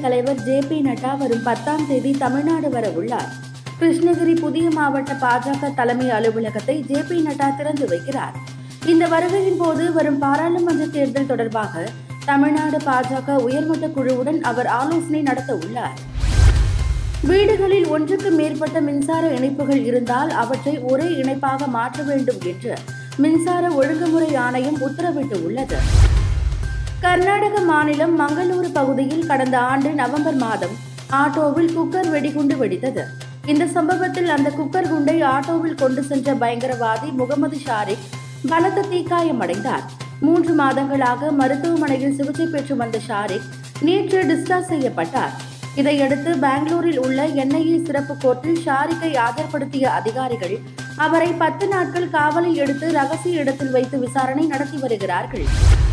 தலைவர் J P Nadda வரும் பத்தாம் தேதி தமிழ்நாடு வர உள்ளார் கிருஷ்ணகிரி புதிய மாவட்ட பாஜக தலைமை அலுவலகத்தை ஜே பி நட்டா திறந்து வைக்கிறார் இந்த வருகையின் போது வரும் பாராளுமன்ற தேர்தல் தொடர்பாக தமிழ்நாடு பாஜக உயர்மட்ட குழுவுடன் அவர் ஆலோசனை நடத்த உள்ளார் வீடுகளில் ஒன்றுக்கு மேற்பட்ட மின்சார இணைப்புகள் இருந்தால் அவற்றை ஒரே இணைப்பாக மாற்ற வேண்டும் என்று மின்சார ஒழுங்குமுறை ஆணையம் உத்தரவிட்டு உள்ளது கர்நாடக மாநிலம் மங்களூரு பகுதியில் கடந்த ஆண்டு நவம்பர் மாதம் ஆட்டோவில் குக்கர் வெடிகுண்டு வெடித்தது இந்த சம்பவத்தில் அந்த குக்கர் குண்டை ஆட்டோவில் கொண்டு சென்ற பயங்கரவாதி முகமது ஷாரிக் பலத்த தீக்காயமடைந்தார் மூன்று மாதங்களாக மருத்துவமனையில் சிகிச்சை பெற்று வந்த ஷாரிக் நேற்று டிஸ்சார்ஜ் செய்யப்பட்டார் இதையடுத்து பெங்களூரில் உள்ள என்ஐஏ சிறப்பு கோர்ட்டில் ஷாரிக்கை ஆஜர்படுத்திய அதிகாரிகள் அவரை பத்து நாட்கள் காவலில் எடுத்து ரகசிய இடத்தில் வைத்து விசாரணை நடத்தி வருகிறார்கள்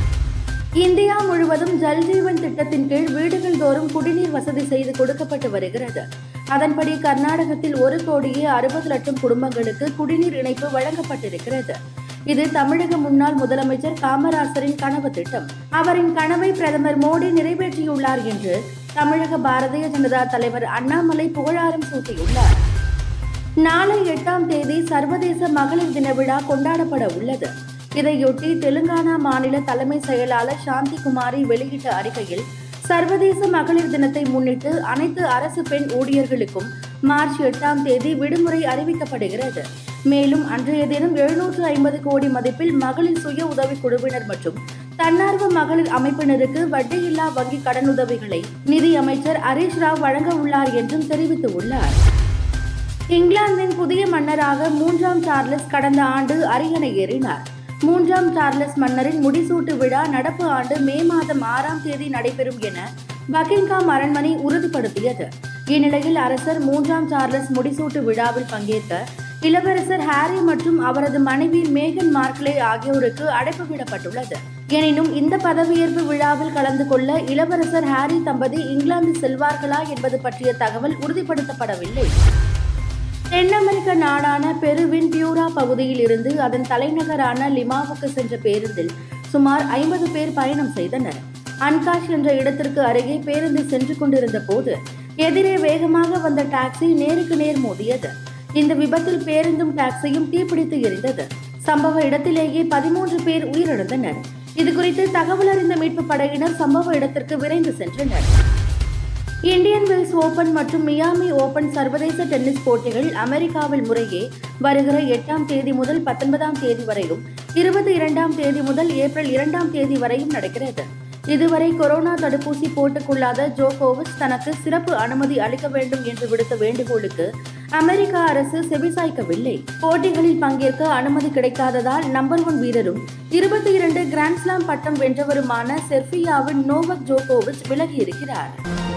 இந்தியா முழுவதும் ஜல்ஜீவன் திட்டத்தின் கீழ் வீடுகள் தோறும் குடிநீர் வசதி செய்து கொடுக்கப்பட்டு வருகிறது அதன்படி கர்நாடகத்தில் ஒரு கோடியே அறுபது லட்சம் குடும்பங்களுக்கு குடிநீர் இணைப்பு வழங்கப்பட்டிருக்கிறது இது தமிழக முன்னாள் முதலமைச்சர் காமராசரின் கனவு திட்டம் அவரின் கனவை பிரதமர் மோடி நிறைவேற்றியுள்ளார் என்று தமிழக பாரதிய ஜனதா தலைவர் அண்ணாமலை புகழாரம் சூட்டியுள்ளார் நாளை எட்டாம் தேதி சர்வதேச மகளிர் தின விழா கொண்டாடப்பட உள்ளது இதையொட்டி தெலுங்கானா மாநில தலைமை செயலாளர் சாந்தி குமாரி வெளியிட்ட அறிக்கையில் சர்வதேச மகளிர் தினத்தை முன்னிட்டு அனைத்து அரசு பெண் ஊழியர்களுக்கும் மார்ச் எட்டாம் தேதி விடுமுறை அறிவிக்கப்படுகிறது மேலும் அன்றைய தினம் எழுநூற்று ஐம்பது கோடி மதிப்பில் மகளிர் சுய உதவிக் குழுவினர் மற்றும் தன்னார்வ மகளிர் அமைப்பினருக்கு வட்டியில்லா வங்கி கடனுதவிகளை நிதி அமைச்சர் ஹரீஷ் ராவ் வழங்க உள்ளார் என்றும் தெரிவித்துள்ளார் இங்கிலாந்தின் புதிய மன்னராக மூன்றாம் சார்லஸ் கடந்த ஆண்டு அரியணை ஏறினார் மூன்றாம் சார்லஸ் மன்னரின் முடிசூட்டு விழா நடப்பு ஆண்டு மே மாதம் ஆறாம் தேதி நடைபெறும் என பக்கிங்காம் அரண்மனை உறுதிப்படுத்தியது இந்நிலையில் அரசர் மூன்றாம் சார்லஸ் முடிசூட்டு விழாவில் பங்கேற்க இளவரசர் ஹாரி மற்றும் அவரது மனைவி மேகன் மார்க்லே ஆகியோருக்கு அழைப்பு விடப்பட்டுள்ளது எனினும் இந்த பதவியேற்பு விழாவில் கலந்து கொள்ள இளவரசர் ஹாரி தம்பதி இங்கிலாந்து செல்வார்களா என்பது பற்றிய தகவல் உறுதிப்படுத்தப்படவில்லை தென் அமெரிக்க நாடான பெருவின் பியூரா பகுதியில் இருந்து அதன் தலைநகரான லிமாவுக்கு சென்ற பேருந்தில் சுமார் ஐம்பது பேர் பயணம் செய்தனர் அன்காஷ் என்ற இடத்திற்கு அருகே பேருந்து சென்று கொண்டிருந்த போது எதிரே வேகமாக வந்த டாக்ஸி நேருக்கு நேர் மோதியது இந்த விபத்தில் பேருந்தும் டாக்ஸியும் தீப்பிடித்து எரிந்தது சம்பவ இடத்திலேயே பதிமூன்று பேர் உயிரிழந்தனர் இதுகுறித்து தகவல் அறிந்த மீட்பு படையினர் சம்பவ இடத்திற்கு விரைந்து சென்றனர் இந்தியன் வெல்ஸ் ஓபன் மற்றும் மியாமி ஓபன் சர்வதேச டென்னிஸ் போட்டிகள் அமெரிக்காவில் முறையே வருகிற எட்டாம் தேதி முதல் பத்தொன்பதாம் தேதி வரையும் இருபத்தி இரண்டாம் தேதி முதல் ஏப்ரல் இரண்டாம் தேதி வரையும் நடக்கிறது இதுவரை கொரோனா தடுப்பூசி போட்டுக்கொள்ளாத ஜோகோவிச் தனக்கு சிறப்பு அனுமதி அளிக்க வேண்டும் என்று விடுத்த வேண்டுகோளுக்கு அமெரிக்க அரசு செவிசாய்க்கவில்லை போட்டிகளில் பங்கேற்க அனுமதி கிடைக்காததால் நம்பர் ஒன் வீரரும் இருபத்தி இரண்டு கிராண்ட்ஸ்லாம் பட்டம் வென்றவருமான செர்பியாவின் நோவக் ஜோகோவிச் விலகியிருக்கிறார்